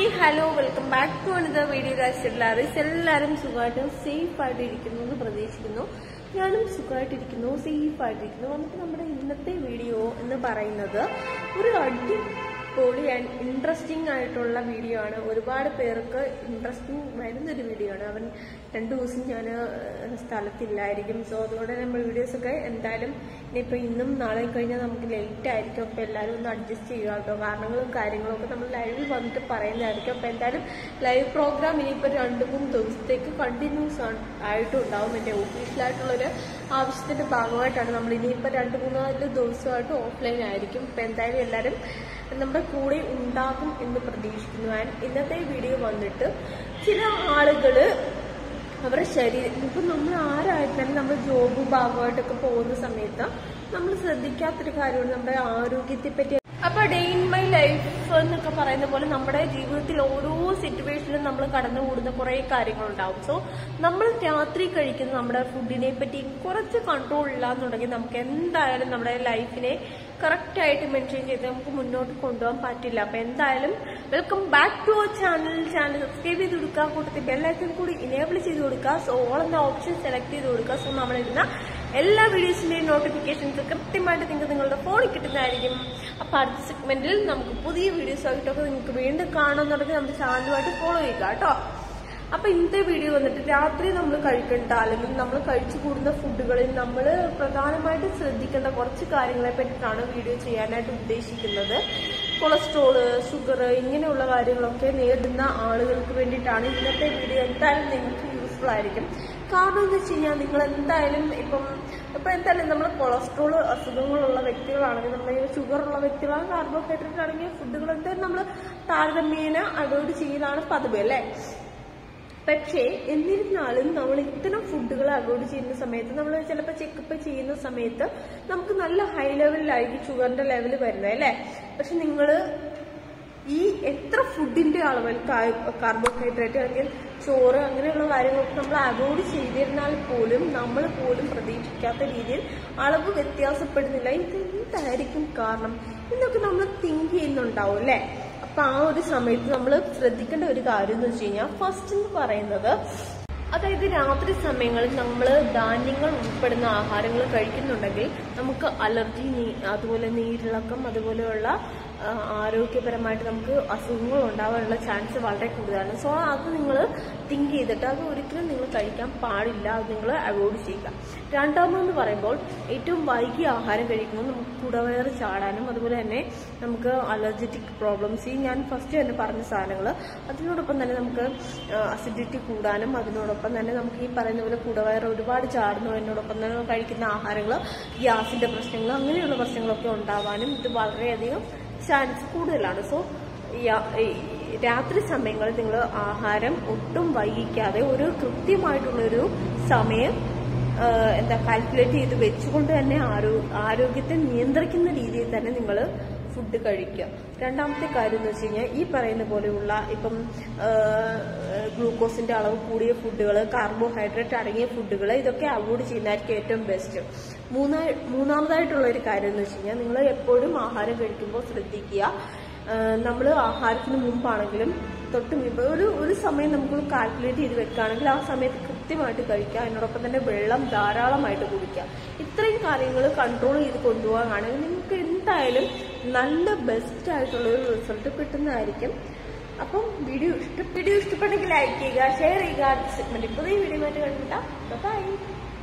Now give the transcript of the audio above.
hi hello welcome back to another video guys എല്ലാവരും എല്ലാവരും സുഖമായിട്ടും safe ആയിട്ട് ഇരിക്കുന്നു എന്ന് പ്രതീക്ഷിക്കുന്നു ഞാനും സുഖമായിട്ടിരിക്കുന്നു സേഫ് ആയിട്ടിരിക്കുന്നു നമുക്ക് നമ്മുടെ ഇന്നത്തെ വീഡിയോ എന്ന് പറയുന്നത് ഒരു അടിപൊളി ആൻഡ് ഇൻട്രസ്റ്റിംഗ് ആയിട്ടുള്ള വീഡിയോ ആണ് ഒരുപാട് പേർക്ക് ഇൻട്രസ്റ്റിംഗ് വരുന്നൊരു വീഡിയോ ആണ് അവൻ രണ്ടു ദിവസം ഞാൻ സ്ഥലത്തില്ലായിരിക്കും സോ അതുകൊണ്ട് നമ്മൾ വീഡിയോസൊക്കെ എന്തായാലും ഇനിയിപ്പോൾ ഇന്നും നാളെയും കഴിഞ്ഞാൽ നമുക്ക് ലേറ്റ് ആയിരിക്കും അപ്പോൾ എല്ലാവരും ഒന്ന് അഡ്ജസ്റ്റ് ചെയ്യുക കേട്ടോ കാരണങ്ങളും കാര്യങ്ങളും ഒക്കെ നമ്മൾ ലൈവിൽ വന്നിട്ട് പറയുന്നതായിരിക്കും അപ്പോൾ എന്തായാലും ലൈവ് പ്രോഗ്രാം ഇനിയിപ്പോൾ രണ്ട് മൂന്ന് ദിവസത്തേക്ക് കണ്ടിന്യൂസ് ആയിട്ടും ഉണ്ടാവും എൻ്റെ ഒഫീഷ്യലായിട്ടുള്ളൊരു ആവശ്യത്തിൻ്റെ ഭാഗമായിട്ടാണ് നമ്മൾ ഇനിയിപ്പോൾ രണ്ട് മൂന്നാല് ദിവസമായിട്ട് ഓഫ്ലൈൻ ആയിരിക്കും അപ്പോൾ എന്തായാലും എല്ലാവരും നമ്മുടെ കൂടെ ഉണ്ടാകും എന്ന് പ്രതീക്ഷിക്കുന്നു ആൻഡ് ഇന്നത്തെ വീഡിയോ വന്നിട്ട് ചില ആളുകള് അവരുടെ ശരീരം ഇപ്പൊ നമ്മൾ ആരായിട്ടാലും നമ്മൾ ജോബ് ഭാഗമായിട്ടൊക്കെ പോകുന്ന സമയത്ത് നമ്മൾ ശ്രദ്ധിക്കാത്തൊരു കാര്യമാണ് നമ്മുടെ ആരോഗ്യത്തെ പറ്റി അപ്പൊ ഡേ ഇൻ മൈ ലൈഫ് എന്നൊക്കെ പറയുന്ന പോലെ നമ്മുടെ ജീവിതത്തിൽ ഓരോ സിറ്റുവേഷനിലും നമ്മൾ കടന്നുകൂടുന്ന കുറെ കാര്യങ്ങളുണ്ടാവും സോ നമ്മൾ രാത്രി കഴിക്കുന്ന നമ്മുടെ ഫുഡിനെ പറ്റി കുറച്ച് കൺട്രോൾ ഇല്ലാന്നുണ്ടെങ്കിൽ നമുക്ക് എന്തായാലും നമ്മുടെ ലൈഫിനെ കറക്റ്റ് ആയിട്ട് മെൻഷൻ ചെയ്ത് നമുക്ക് മുന്നോട്ട് കൊണ്ടുപോകാൻ പറ്റില്ല അപ്പൊ എന്തായാലും welcome back to our channel channel subscribe ചെയ്ത് കൊടുക്കുക കൂട്ടത്തിൽ ബെല്ലൈക്കൺ കൂടി ഇനേബിൾ ചെയ്ത് കൊടുക്കുക സോ ഓൾ എന്ന ഓപ്ഷൻ സെലക്ട് ചെയ്ത് കൊടുക്കുക സോ നമ്മളിരുന്ന എല്ലാ വീഡിയോസിന്റെയും നോട്ടിഫിക്കേഷൻസ് കൃത്യമായിട്ട് നിങ്ങൾക്ക് നിങ്ങളുടെ ഫോണിൽ കിട്ടുന്നതായിരിക്കും അപ്പൊ അടുത്ത സെഗ്മെന്റിൽ നമുക്ക് പുതിയ വീഡിയോസ് ആയിട്ടൊക്കെ നിങ്ങൾക്ക് വീണ്ടും കാണുന്നുണ്ടെങ്കിൽ നമ്മുടെ ചാനലുമായിട്ട് ഫോളോ ചെയ്യുക കേട്ടോ അപ്പൊ ഇന്നത്തെ വീഡിയോ വന്നിട്ട് രാത്രി നമ്മൾ കഴിക്കേണ്ട അല്ലെങ്കിൽ നമ്മൾ കഴിച്ചു കൂടുന്ന ഫുഡുകളിൽ നമ്മൾ പ്രധാനമായിട്ട് ശ്രദ്ധിക്കേണ്ട കുറച്ച് കാര്യങ്ങളെ പറ്റിയിട്ടാണ് വീഡിയോ ചെയ്യാനായിട്ട് ഉദ്ദേശിക്കുന്നത് കൊളസ്ട്രോള് ഷുഗർ ഇങ്ങനെയുള്ള കാര്യങ്ങളൊക്കെ നേരിടുന്ന ആളുകൾക്ക് വേണ്ടിയിട്ടാണ് ഇന്നത്തെ വീഡിയോ എന്തായാലും നിങ്ങൾക്ക് യൂസ്ഫുൾ ആയിരിക്കും കാരണം എന്ന് വെച്ച് കഴിഞ്ഞാൽ നിങ്ങൾ എന്തായാലും ഇപ്പം ഇപ്പൊ എന്തായാലും നമ്മൾ കൊളസ്ട്രോൾ അസുഖങ്ങളുള്ള വ്യക്തികളാണെങ്കിൽ നമ്മൾ ഷുഗർ ഉള്ള വ്യക്തികളാണ് കാർബോഹൈഡ്രേറ്റ് ആണെങ്കിൽ ഫുഡുകൾ എന്തായാലും നമ്മൾ താരതമ്യേന അവോയ്ഡ് ചെയ്യുന്നതാണ് പതിവ് അല്ലേ പക്ഷേ എന്നിരുന്നാലും നമ്മൾ ഇത്തരം ഫുഡുകൾ അവോയ്ഡ് ചെയ്യുന്ന സമയത്ത് നമ്മൾ ചിലപ്പോൾ ചെക്കപ്പ് ചെയ്യുന്ന സമയത്ത് നമുക്ക് നല്ല ഹൈ ലെവലിലായിരിക്കും ഷുഗറിന്റെ ലെവൽ വരുന്നത് അല്ലേ പക്ഷെ നിങ്ങൾ ഈ എത്ര ഫുഡിന്റെ അളവിൽ കാർബോഹൈഡ്രേറ്റ് അല്ലെങ്കിൽ ചോറ് അങ്ങനെയുള്ള കാര്യങ്ങളൊക്കെ നമ്മൾ അവോയ്ഡ് ചെയ്തിരുന്നാൽ പോലും നമ്മൾ പോലും പ്രതീക്ഷിക്കാത്ത രീതിയിൽ അളവ് വ്യത്യാസപ്പെടുന്നില്ല ഇത് എന്തായിരിക്കും കാരണം ഇതൊക്കെ നമ്മൾ തിങ്ക് ചെയ്യുന്നുണ്ടാവും അല്ലേ അപ്പൊ ആ ഒരു സമയത്ത് നമ്മൾ ശ്രദ്ധിക്കേണ്ട ഒരു കാര്യം എന്ന് വെച്ച് കഴിഞ്ഞാൽ ഫസ്റ്റ് എന്ന് പറയുന്നത് അതായത് രാത്രി സമയങ്ങളിൽ നമ്മൾ ധാന്യങ്ങൾ ഉൾപ്പെടുന്ന ആഹാരങ്ങൾ കഴിക്കുന്നുണ്ടെങ്കിൽ നമുക്ക് അലർജി അതുപോലെ നീരിളക്കം അതുപോലെയുള്ള ആരോഗ്യപരമായിട്ട് നമുക്ക് അസുഖങ്ങൾ ഉണ്ടാവാനുള്ള ചാൻസ് വളരെ കൂടുതലാണ് സോ അത് നിങ്ങൾ തിങ്ക് ചെയ്തിട്ട് അത് ഒരിക്കലും നിങ്ങൾ കഴിക്കാൻ പാടില്ല അത് നിങ്ങൾ അവോയ്ഡ് ചെയ്യുക രണ്ടാമതെന്ന് പറയുമ്പോൾ ഏറ്റവും വൈകി ആഹാരം കഴിക്കുമ്പോൾ നമുക്ക് കുടവയറ് ചാടാനും അതുപോലെ തന്നെ നമുക്ക് അലർജറ്റിക് പ്രോബ്ലംസ് ഈ ഞാൻ ഫസ്റ്റ് തന്നെ പറഞ്ഞ സാധനങ്ങൾ അതിനോടൊപ്പം തന്നെ നമുക്ക് അസിഡിറ്റി കൂടാനും അതിനോടൊപ്പം തന്നെ നമുക്ക് ഈ പറയുന്ന പോലെ കുടവയർ ഒരുപാട് ചാടുന്നതിനോടൊപ്പം തന്നെ കഴിക്കുന്ന ആഹാരങ്ങൾ ഗ്യാസിന്റെ പ്രശ്നങ്ങൾ അങ്ങനെയുള്ള പ്രശ്നങ്ങളൊക്കെ ഉണ്ടാവാനും ഇത് വളരെയധികം ചാൻസ് കൂടുതലാണ് സോ രാത്രി സമയങ്ങളിൽ നിങ്ങൾ ആഹാരം ഒട്ടും വൈകിക്കാതെ ഒരു കൃത്യമായിട്ടുള്ളൊരു സമയം എന്താ കാൽക്കുലേറ്റ് ചെയ്ത് വെച്ചുകൊണ്ട് തന്നെ ആരോഗ്യത്തെ നിയന്ത്രിക്കുന്ന രീതിയിൽ തന്നെ നിങ്ങൾ ഫുഡ് കഴിക്കുക രണ്ടാമത്തെ കാര്യം എന്ന് വെച്ച് കഴിഞ്ഞാൽ ഈ പറയുന്ന പോലെയുള്ള ഇപ്പം ഗ്ലൂക്കോസിന്റെ അളവ് കൂടിയ ഫുഡുകൾ കാർബോഹൈഡ്രേറ്റ് അടങ്ങിയ ഫുഡുകൾ ഇതൊക്കെ അവോയ്ഡ് ചെയ്യുന്നതായിരിക്കും ഏറ്റവും ബെസ്റ്റ് മൂന്നാ മൂന്നാമതായിട്ടുള്ള ഒരു കാര്യം എന്ന് വെച്ച് കഴിഞ്ഞാൽ നിങ്ങൾ എപ്പോഴും ആഹാരം കഴിക്കുമ്പോൾ ശ്രദ്ധിക്കുക നമ്മൾ ആഹാരത്തിന് മുമ്പാണെങ്കിലും തൊട്ട് മുമ്പ് ഒരു ഒരു സമയം നമുക്ക് കാൽക്കുലേറ്റ് ചെയ്ത് വെക്കുകയാണെങ്കിൽ ആ സമയത്ത് കൃത്യമായിട്ട് കഴിക്കുക അതിനോടൊപ്പം തന്നെ വെള്ളം ധാരാളമായിട്ട് കുടിക്കുക ഇത്രയും കാര്യങ്ങൾ കൺട്രോൾ ചെയ്ത് കൊണ്ടുപോകാനാണെങ്കിൽ നിങ്ങൾക്ക് എന്തായാലും നല്ല ബെസ്റ്റ് ആയിട്ടുള്ള ഒരു റിസൾട്ട് കിട്ടുന്നതായിരിക്കും അപ്പം വീഡിയോ ഇഷ്ട വീഡിയോ ഇഷ്ടപ്പെട്ടെങ്കിൽ ലൈക്ക് ചെയ്യുക ഷെയർ ചെയ്യുക സെഗ്മെന്റ് പുതിയ വീഡിയോ ആയിട്ട് കണ്ടിട്ടാ ബൈ